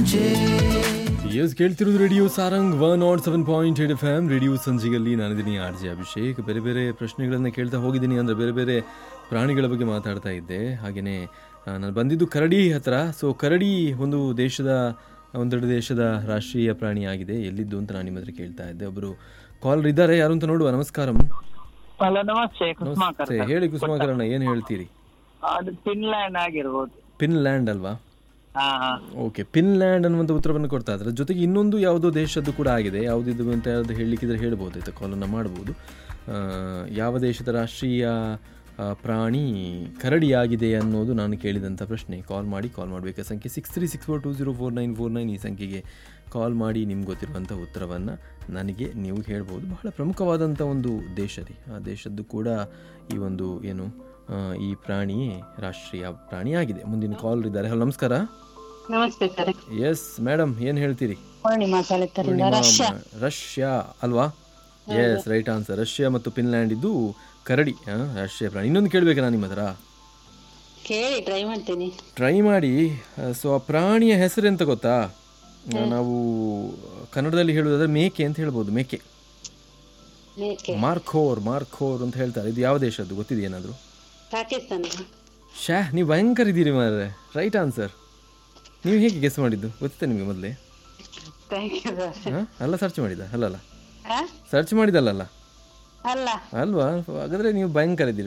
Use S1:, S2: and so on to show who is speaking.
S1: S ಕೇಳ್ತಿರೋದು radio Sarang one naught seven point eight F M radio ಸಂಜೆಯಲ್ಲಿ ನಾನಿದ್ದೀನಿ R J Abhishek ಬೇರೆ ಬೇರೆ ಪ್ರಶ್ನೆಗಳನ್ನು ಕೇಳ್ತಾ ಹೋಗಿದ್ದೀನಿ ಅಂದರೆ ಬೇರೆ ಬೇರೆ ಪ್ರಾಣಿಗಳ ಬಗ್ಗೆ ಮಾತಾಡ್ತಾ ಇದ್ದೆ ಹಾಗೆಯೇ ನಾನು ಬಂದಿದ್ದು ಕರಡಿ ಹತ್ರ ಸೊ ಕರಡಿ ಒಂದು ದೇಶದ ಒಂದೆರಡು ದೇಶದ ರಾಷ್ಟ್ರೀಯ ಪ್ರಾಣಿ ಆಗಿದೆ ಎಲ್ಲಿದ್ದು ಅಂತ ನಾನು ನಿಮ್ಮ ಹತ್ರ ಕೇಳ್ತಾ ಇದ್ದೆ ಒಬ್ಬರು ಕಾಲರ್ ಇದ್ದಾರೆ ಯಾರು ಅಂತ ನೋಡುವ ನಮಸ್ಕಾರಂ
S2: ಹಲೋ ನಮಸ್ತೆ ಕುಸುಮಾಕರ್
S1: ನಮಸ್ತೆ ಹೇಳಿ ಕುಸುಮಾಕರಣ್ಣ ಏನು ಹೇಳ್ತೀರಿ
S2: ಅದು ಫಿನ್ಲ್ಯಾಂಡ್ ಆಗಿರ್ಬೋದು
S1: ಪಿನ್ಲ್ಯಾಂಡ್ ಅಲ್ವಾ
S2: ಹಾ ಹಾ
S1: ಓಕೆ ಪಿನ್ಲ್ಯಾಂಡ್ ಅನ್ನುವಂಥ ಉತ್ತರವನ್ನು ಕೊಡ್ತಾ ಇದ್ದಾರೆ ಜೊತೆಗೆ ಇನ್ನೊಂದು ಯಾವುದೋ ದೇಶದ್ದು ಕೂಡ ಆಗಿದೆ ಯಾವುದಿದು ಅಂತ ಯಾವುದು ಹೇಳಲಿಕ್ಕಿದ್ರೆ ಹೇಳ್ಬೋದು ಆಯ್ತಾ ಕಾಲನ್ನು ಮಾಡ್ಬೋದು ಆ, ಯಾವ ದೇಶದ ರಾಷ್ಟ್ರೀಯ ಆ, ಪ್ರಾಣಿ ಕರಡಿಯಾಗಿದೆ ಅನ್ನೋದು ನಾನು ಕೇಳಿದಂಥ ಪ್ರಶ್ನೆ ಕಾಲ್ ಮಾಡಿ ಕಾಲ್ ಮಾಡಬೇಕು ಸಂಖ್ಯೆ six three six four two zero four nine four nine ಈ ಸಂಖ್ಯೆಗೆ ಕಾಲ್ ಮಾಡಿ ನಿಮ್ಗೆ ಗೊತ್ತಿರುವಂಥ ಉತ್ತರವನ್ನು ನನಗೆ ನೀವು ಹೇಳ್ಬೋದು ಬಹಳ ಪ್ರಮುಖವಾದಂಥ ಒಂದು ದೇಶ ರೀ ಆ ದೇಶದ್ದು ಕೂಡ ಈ ಒಂದು ಏನು ಆ, ಈ ಪ್ರಾಣಿಯೇ ರಾಷ್ಟ್ರೀಯ ಪ್ರಾಣಿಯಾಗಿದೆ ಮುಂದಿನ ಕಾಲ್ ಇದ್ದಾರೆ ಹಲೋ ನಮಸ್ಕಾರ
S3: ನಮಸ್ತೆ ಸರ್
S1: ಎಸ್ ಮೇಡಮ್ ಏನು ಹೇಳ್ತೀರಿ
S3: ಪೂರ್ಣಿಮಾ ಕಲಿತರಿಂದ
S1: ಪೂರ್ಣಿಮಾ
S3: ರಷ್ಯಾ
S1: ಮ- ರಷ್ಯಾ ಅಲ್ವಾ ಎಸ್ ರೈಟ್ ಆನ್ಸರ್ ರಷ್ಯಾ ಮತ್ತು ಫಿನ್ಲ್ಯಾಂಡ್ ಇದು ಕರಡಿ ಆ, ರಾಷ್ಟ್ರೀಯ ಪ್ರಾಣಿ ಇನ್ನೊಂದು ಕೇಳಬೇಕಾ ನಾನು ನಿಮ್ಮ ಹತ್ರ
S3: ಕೇಳಿ ಟ್ರೈ ಮಾಡ್ತೀನಿ
S1: ಟ್ರೈ ಮಾಡಿ ಸೊ ಆ ಪ್ರಾಣಿಯ ಹೆಸರು ಎಂತ ಗೊತ್ತಾ ಆ, ನಾವು ಕನ್ನಡದಲ್ಲಿ ಹೇಳುವುದಾದ್ರೆ ಮೇಕೆ ಅಂತ ಹೇಳ್ಬೋದು ಮೇಕೆ
S3: ಮೇಕೆ
S1: ಮಾರ್ಖೋರ್ ಮಾರ್ಖೋರ್ ಅಂತ ಹೇಳ್ತಾರೆ ಇದು ಯಾವ ದೇಶದ್ದು ಗೊತ್ತಿದೆ ಏನಾದರೂ
S3: ಪಾಕಿಸ್ತಾನ
S1: ಶ್ಯಾ ನೀವು ಭಯಂಕರ ಇದ್ದೀರಿ ಮಾರ್ರೆ ರೈಟ್ ಆನ್ಸರ್ ನೀವು ಹೇಗೆ ಗೆಸ್ ಮಾಡಿದ್ದು ಗೊತ್ತಿತ್ತಾ ನಿಮಗೆ ಮೊದಲೇ
S3: ಥ್ಯಾಂಕ್ ಯು ಸರ್
S1: ಹಾಂ ಅಲ್ಲ ಸರ್ಚ್ ಮಾಡಿದ ಅಲ್ಲಲ್ಲ
S3: ಹಾ
S1: ಸರ್ಚ್ ಮಾಡಿದಲ್ಲಲ್ಲ
S3: ಅಲ್ಲ
S1: ಅಲ್ವಾ ಹಾಗಾದ್ರೆ ನೀವು ಭಯಂಕರ ಇದ್ದೀರಿ